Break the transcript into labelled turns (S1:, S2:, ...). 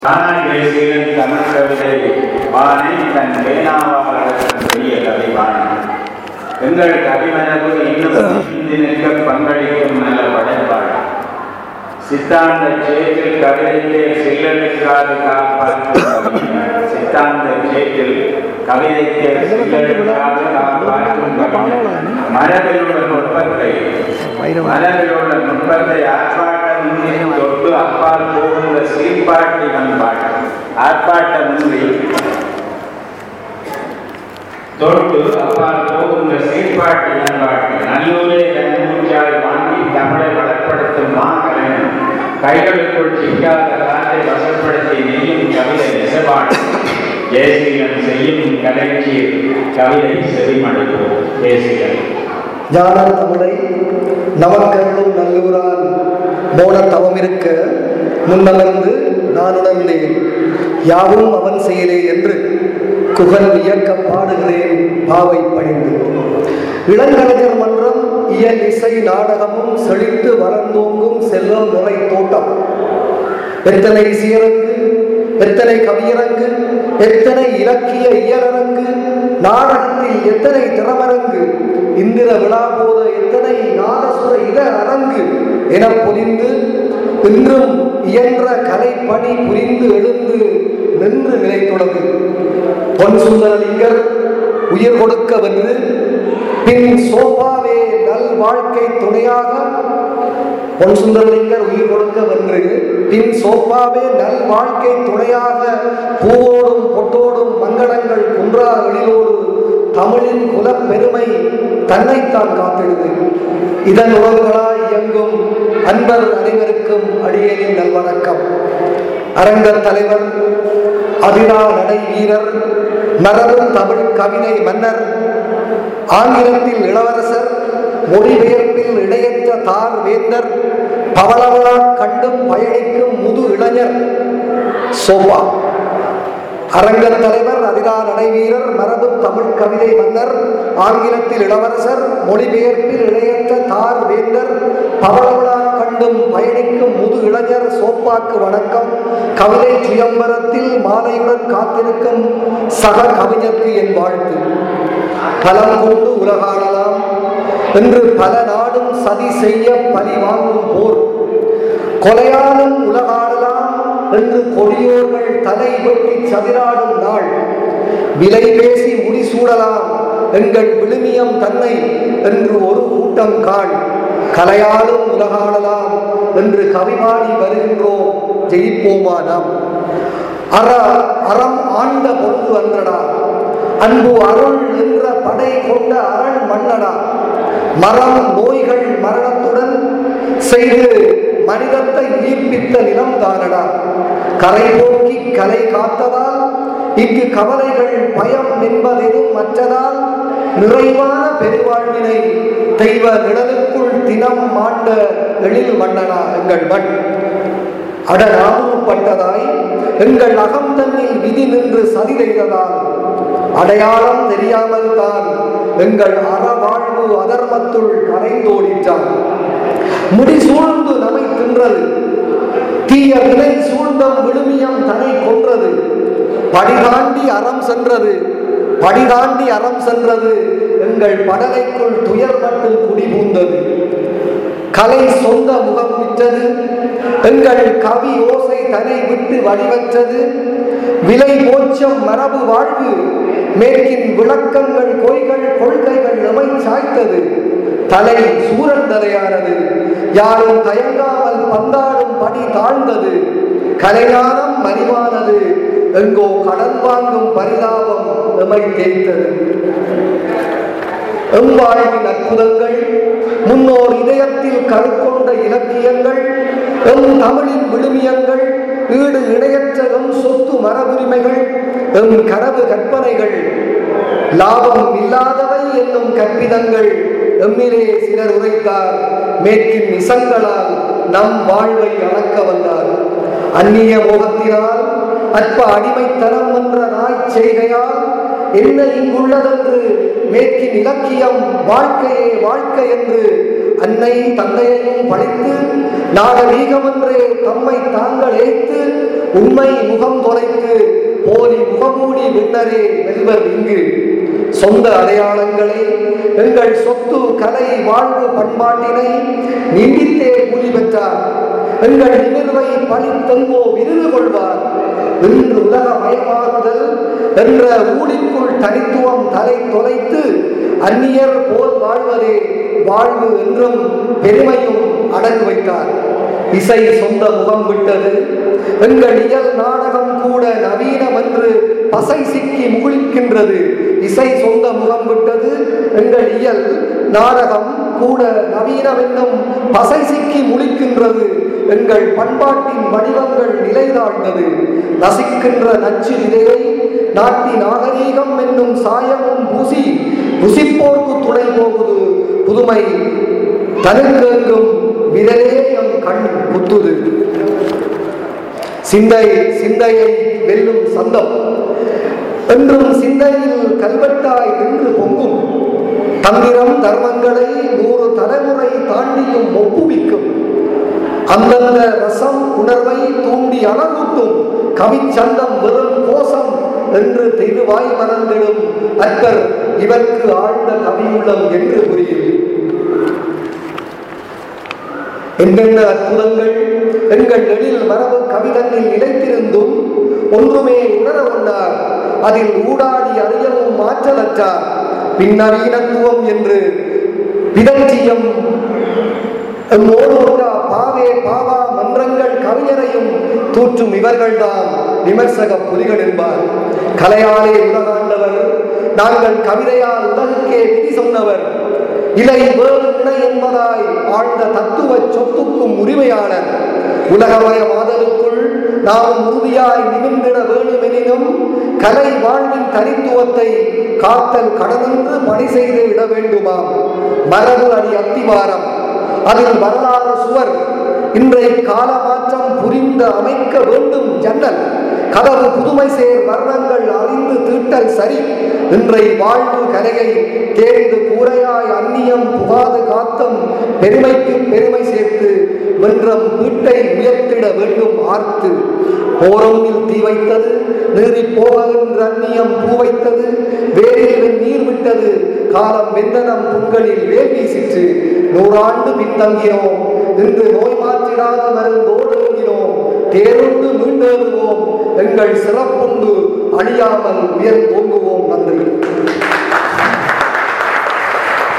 S1: தானாய் தமிழ் கவிதை வானை தன் பேனாவாளர்கள் பெரிய கவி வாணன் எங்கள் கவிமரபு இன்னும் இந்தி நிற்க பங்களிக்கும் நல்ல படைப்பாடு சித்தாந்த சேற்றில் கவிதைக்கே சில்லெழுக்காது காப்பாற்றும் கவிஞன். சித்தாந்த சேற்றில் கவிதைக்கே சில்லெழுக்காது காப்பாற்றும் கவிஞன். மரபில் உள்ள நுட்பத்தை மரபில் உள்ள நுட்பத்தை ஆர்ப்பாட்ட முன்னே தொட்டு அப்பால் போகின்ற சீர்பாட்டி பண்பாடு ஆர்ப்பாட்ட முன்றி தொட்டு அப்பால் போகின்ற சீர்பாட்டி பண்பாட்டு நல்லூரே கண்மூச்சாய் வாங்கி தமிழை வளப்படுத்தும் மாக்கலைஞன் கைகளுக்குள் சிக்காத காற்றை வசப்படுத்தி நெய்யும் கவிதை நெசவாடு தேசிகன் செய்யும் கலைக்கு கவிதை செவிமடுப்போம் தேசிகன்
S2: ஞான தமிழை நமக்கருளும் நல்லூரான் மோன தவமிருக்க முன்னமர்ந்து நான் உணர்ந்தேன் யாவும் அவன் செயலே என்று குகல் இயக்க பாடுகிறேன் பாவை பணிந்து இளங்கலைஞர் மன்றம் இயல் இசை நாடகமும் செழித்து வளர்ந்தோங்கும் செல்வம் நிறை தோட்டம் எத்தனை இசையரங்கு எத்தனை கவியரங்கு எத்தனை இலக்கிய இயலரங்கு நாடகத்தில் எத்தனை திறமரங்கு இந்திர விழா போத எத்தனை நாதசுர இத அரங்கு என புரிந்து இன்றும் இயன்ற கலை பணி புரிந்து எழுந்து நின்று நிலைத்துள்ளது பொன் சுந்தரலிங்கர் உயிர் கொடுக்க வென்று பின் சோபாவே நல் வாழ்க்கை துணையாக பொன் சுந்தரலிங்கர் உயிர் கொடுக்க வென்று பின் சோப்பாவே நல் வாழ்க்கை துணையாக பூவோடும் பொட்டோடும் மங்களங்கள் குன்றா எழிலோடு தமிழின் குலப் பெருமை தன்னைத்தான் காத்திடுது இதன் உறவுகளாய் இயங்கும் அன்பர் அனைவருக்கும் அடியேனின் நல்வணக்கம் அரங்கத் தலைவர் அதிரா நடை வீரர் மரபு தமிழ் கவிதை மன்னர் ஆங்கிலத்தில் இளவரசர் மொழிபெயர்ப்பில் இடையற்ற தார் வேந்தர் பவளவளா கண்டும் பயணிக்கும் முது இளைஞர் சோபா அரங்கத் தலைவர் அதிரா நடைவீரர் மரபு தமிழ் கவிதை மன்னர் ஆங்கிலத்தில் இளவரசர் மொழிபெயர்ப்பில் இடையற்ற தார் வேந்தர் பவளவிழா கண்டும் பயணிக்கும் முது இளைஞர் சோப்பாக்கு வணக்கம் கவிதை சுயம்பரத்தில் மாலையுடன் காத்திருக்கும் சக கவிஞருக்கு என் வாழ்த்து பலம் கொண்டு உலகாடலாம் என்று பல நாடும் சதி செய்ய பழி வாங்கும் போர் கொலையாலும் உலகாடலாம் என்று கொடியோர்கள் தலை வெட்டி சதிராடும் நாள் விலை பேசி முடிசூடலாம் எங்கள் விழுமியம் தன்னை என்று ஒரு கூட்டம் காள் கலையாலும் உலகாடலாம் என்று கவிமாடி வருகின்றோம் ஜெயிப்போமா நாம் அற அறம் ஆண்ட பொழுது அன்றடா அன்பு அருள் என்ற படை கொண்ட அரண் மன்னடா மரம் நோய்கள் மரணத்துடன் செய்து மனிதத்தை உயிர்ப்பித்த நிலம் தானடா கரை போக்கி கலை காத்ததால் இங்கு கவலைகள் பயம் என்பதெதும் மற்றதால் நிறைவான பெருவாழ்வினை தெய்வ நிழலுக்குள் தினம் மாண்ட எழில் மன்னனா எங்கள் மண் அடநாமப்பட்டதாய் எங்கள் அகம் தன்னில் விதி நின்று சதி செய்ததால் அடையாளம் தெரியாமல் தான் எங்கள் அறவாழ்வு அதர்மத்துள் கரைந்தோடிற்றான் முடி சூழ்ந்து நம்மை தின்றது தீய வினை சூழ்ந்தம் விழுமியம் தனை கொன்றது படிதாண்டி அறம் சென்றது படிதாண்டி அறம் சென்றது எங்கள் படலைக்குள் துயர் மட்டும் குடிபூந்தது கலை சொந்த முகம் விற்றது எங்கள் கவி ஓசை தனை விட்டு வடிவற்றது விலை போச்சம் மரபு வாழ்வு மேற்கின் விளக்கங்கள் பொய்கள் கொள்கைகள் எமை சாய்த்தது தலை சூரன் தலையானது யாரும் தயங்காமல் பந்தாடும் படி தாழ்ந்தது கலைஞானம் மலிவானது எங்கோ கடன் வாங்கும் பரிதாபம் எமை தேய்த்தது எம்வாழ்வின் அற்புதங்கள் முன்னோர் இதயத்தில் கருக்கொண்ட இலக்கியங்கள் எம் தமிழின் விழுமியங்கள் ஈடு இணையற்ற எம் சொத்து மரபுரிமைகள் எம் கனவு கற்பனைகள் லாபம் இல்லாதவை என்னும் கற்பிதங்கள் எம்மிலே சிலர் உரைத்தார் மேற்கின் இசங்களால் நம் வாழ்வை அளக்க வந்தார் அந்நிய மோகத்தினால் அற்ப அடிமைத்தனம் என்ற நாய்ச் செய்கையால் என்ன இங்குள்ளதென்று மேற்கின் இலக்கியம் வாழ்க்கையே வாழ்க்கை என்று அன்னை தந்தையையும் பழித்து நாகரீகம் என்றே தம்மை தாங்கள் ஏய்த்து உண்மை முகம் தொலைத்து போலி முகமூடி விண்ணரே வெல்வர் இங்கு சொந்த அடையாளங்களை எங்கள் சொத்து கலை வாழ்வு பண்பாட்டினை நீடித்தே கூலி பெற்றார் எங்கள் நிமிர்வை பழித்தெங்கோ விருது கொள்வார் இன்று உலக மயமாகுதல் என்ற ஊழிக்குள் தனித்துவம் தலை தொலைத்து அந்நியர் போல் வாழ்வதே வாழ்வு என்றும் பெருமையும் அடங்கு வைத்தார் இசை சொந்த முகம் விட்டது எங்கள் இயல் நாடகம் கூட நவீனம் என்று பசை சிக்கி முகிழ்க்கின்றது இசை சொந்த முகம் விட்டது எங்கள் இயல் நாடகம் கூட நவீனம் என்னும் பசை சிக்கி முழிக்கின்றது எங்கள் பண்பாட்டின் வடிவங்கள் நிலை தாழ்ந்தது நசிக்கின்ற நச்சு இதையை நாட்டி நாகரீகம் என்னும் சாயமும் பூசி ருசிப்போர்க்கு துணை போகுது புதுமை தனுக்கெங்கும் விரலே எம் கண் குத்துது சிந்தை சிந்தையை வெல்லும் சந்தம் என்றும் சிந்தையில் கல்வெட்டாய் நின்று பொங்கும் தந்திரம் தர்மங்களை நூறு தலைமுறை தாண்டியும் ஒப்புவிக்கும் அந்தந்த ரசம் உணர்வை தூண்டி அணகூட்டும் கவிச்சந்தம் வெறும் கோஷம் என்று தெருவாய் மறந்திடும் அற்பர் இவர்க்கு ஆழ்ந்த கவியுள்ளம் என்று புரியும் என்னென்ன அற்புதங்கள் எங்கள் எழில் மரபு கவிதனில் நிலைத்திருந்தும் ஒன்றுமே உணர கொண்டார் அதில் ஊடாடி அறியவும் மாற்றலற்றார் பின்னவீனத்துவம் என்று விதஞ்சியம் எம்மோடு ஒன்றா பாவே பாவா மன்றங்கள் கவிஞரையும் தூற்றும் இவர்கள்தான் விமர்சக புலிகள் என்பார் கலையாலே உலகாண்டவர் நாங்கள் கவிதையால் உலகுக்கே விதி சொன்னவர் இலை வேறு இணை என்பதாய் ஆழ்ந்த தத்துவ சொத்துக்கும் உரிமையாளர் உலகமயமாதலுக்குள் நாம் உறுதியாய் நிமிர்ந்திட வேண்டுமெனினும் கலை வாழ்வின் தனித்துவத்தை காத்தல் கடனின்று பணி செய்து இட வேண்டுமாம் மரபு அடி அத்திவாரம் அதில் வரலாறு சுவர் இன்றைய கால மாற்றம் புரிந்து அமைக்க வேண்டும் ஜன்னல் கதவு புதுமை சேர் வர்ணங்கள் அறிந்து தீட்டல் சரி இன்றை வாழ்வு கலையை தேர்ந்து கூரையாய் அந்நியம் புகாது காத்தம் பெருமைக்கு பெருமை சேர்த்து வென்றம் வீட்டை உயர்த்திட வேண்டும் ஆர்த்து போரொன்னில் தீ வைத்தது நீறி போகின்ற அந்நியம் பூ வைத்தது வேரில் நீர் விட்டது காலம் வெந்தனம் புண்களில் வேல் வீசிற்று நூறாண்டு பின்தங்கினோம் இன்று நோய் மாற்றிடாத மருந்தோடு ஏங்கினோம் தேருண்டு மீண்டேறுவோம் எங்கள் சிறப்புண்டு அழியாமல் உயர் தோங்குவோம்